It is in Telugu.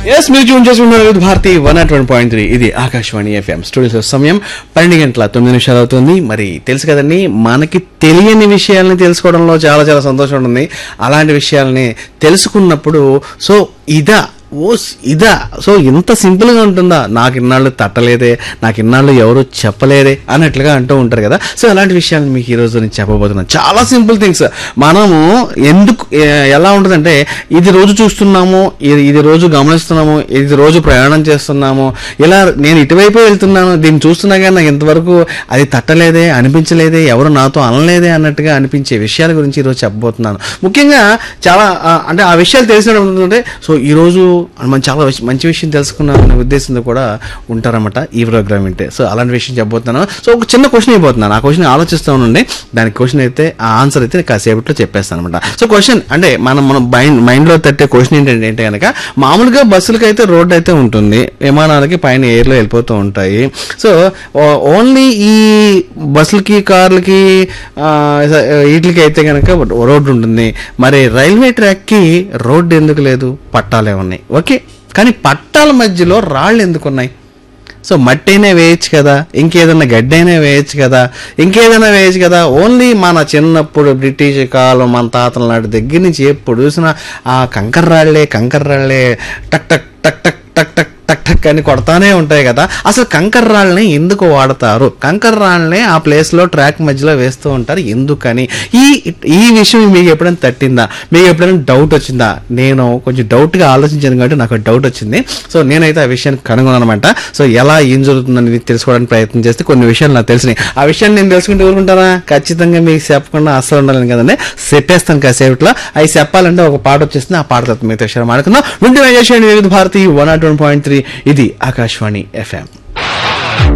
ఎస్ మీరు ట్యూన్ చేసుకున్నారు with Bharati one nought one point three ఇది ఆకాశవాణి ఎఫ్ఎం స్టూడియో సమయం పన్నెండు గంటల తొమ్మిది నిమిషాలు అవుతుంది మరి తెలుసు కదండి మనకి తెలియని విషయాల్ని తెలుసుకోవడంలో చాలా చాలా సంతోషం ఉంటుంది అలాంటి విషయాల్ని తెలుసుకున్నప్పుడు సో ఇదా ఓ స్- ఇదా సో ఇంత సింపుల్ గా ఉంటుందా నాకు ఇన్నాళ్ళు తట్టలేదే నాకు ఇన్నాళ్ళు ఎవరు చెప్పలేదే అన్నట్లుగా అంటూ ఉంటారు కదా సో అలాంటి విషయాలు మీకు ఈ రోజు నేను చెప్పబోతున్నాను చాలా సింపుల్ థింగ్స్ మనము ఎందుకు ఏ- ఎలా ఉంటుందంటే ఇది రోజు చూస్తున్నాము ఇది ఇది రోజు గమనిస్తున్నాము ఇది రోజు ప్రయాణం చేస్తున్నాము ఇలా నేను ఇటువైపు వెళ్తున్నాను దీన్ని చూస్తున్నా కానీ నాకు ఇంతవరకు అది తట్టలేదే అనిపించలేదే ఎవరు నాతో అనలేదే అన్నట్టుగా అనిపించే విషయాల గురించి ఈరోజు చెప్పబోతున్నాను ముఖ్యంగా చాలా ఆ, అంటే ఆ విషయాలు తెలిసినప్పుడు ఏంటంటే సో ఈరోజు మనం చాలా విష- మంచి విషయం తెలుసుకున్నాం అనే ఉద్దేశంతో కూడా ఉంటారన్నమాట ఈ ప్రోగ్రామ్ వింటే సో అలాంటి విషయం చెప్పబోతున్నాను సో ఒక చిన్న క్వశ్చన్ అయిపోతున్నాను ఆ క్వశ్చన్ ఆలోచిస్తూ ఉండండి దానికి క్వశ్చన్ అయితే ఆ ఆన్సర్ అయితే నేను కాసేపట్లో చెప్పేస్తాను అనమాట సో క్వశ్చన్ అంటే మనం మనం మైండ్ మైండ్లో తట్టే క్వశ్చన్ ఏంటంటే ఏంటి కనుక మామూలుగా బస్సులకి అయితే రోడ్ అయితే ఉంటుంది విమానాలకి పైన ఎయిర్లో వెళ్ళిపోతూ ఉంటాయి సో ఓన్లీ ఈ బస్సులకి కార్లకి ఆ, వీటికి అయితే కనుక రోడ్డు ఉంటుంది మరి రైల్వే ట్రాక్కి రోడ్డు ఎందుకు లేదు పట్టాలే ఉన్నాయి ఓకే కానీ పట్టాల మధ్యలో రాళ్ళు ఎందుకు ఉన్నాయి సో మట్టి అయినా వేయచ్చు కదా ఇంకేదైనా గడ్డి అయినా వేయచ్చు కదా ఇంకేదైనా వేయచ్చు కదా ఓన్లీ మన చిన్నప్పుడు బ్రిటిష్ కాలం మన తాతల నాటి దగ్గర నుంచి ఎప్పుడు చూసినా ఆ కంకర రాళ్లే కంకర రాళ్లే టక్ టక్ టక్ టక్ టక్ టక్ టక్ టక్ అని కొడతానే ఉంటాయి కదా అసలు కంకర రాళ్ళని ఎందుకు వాడతారు కంకర రాళ్ళని ఆ ప్లేస్ లో ట్రాక్ మధ్యలో వేస్తూ ఉంటారు ఎందుకని ఈ ఈ విషయం మీకు ఎప్పుడైనా తట్టిందా మీకు ఎప్పుడైనా డౌట్ వచ్చిందా నేను కొంచెం డౌట్ గా ఆలోచించాను కాబట్టి నాకు డౌట్ వచ్చింది సో నేనైతే ఆ విషయాన్ని కనుగొన్నాను అనమాట సో ఎలా ఏం జరుగుతుందని తెలుసుకోవడానికి ప్రయత్నం చేస్తే కొన్ని విషయాలు నాకు తెలిసినాయి ఆ విషయాన్ని నేను తెలుసుకుంటే ఊరుకుంటానా ఖచ్చితంగా మీకు చెప్పకుండా అస్సలు ఉండాలని కదండి చెప్పేస్తాను కాసేపట్లో అవి చెప్పాలంటే ఒక పాట వచ్చేస్తుంది ఆ పాట తర్వాత మిగతా విషయాలు మాడుకుందాం వింటూ ఎంజాయ్ చేయండి Vividh Bharati one nought one point three ఇది ఆకాశవాణి ఎఫ్ఎం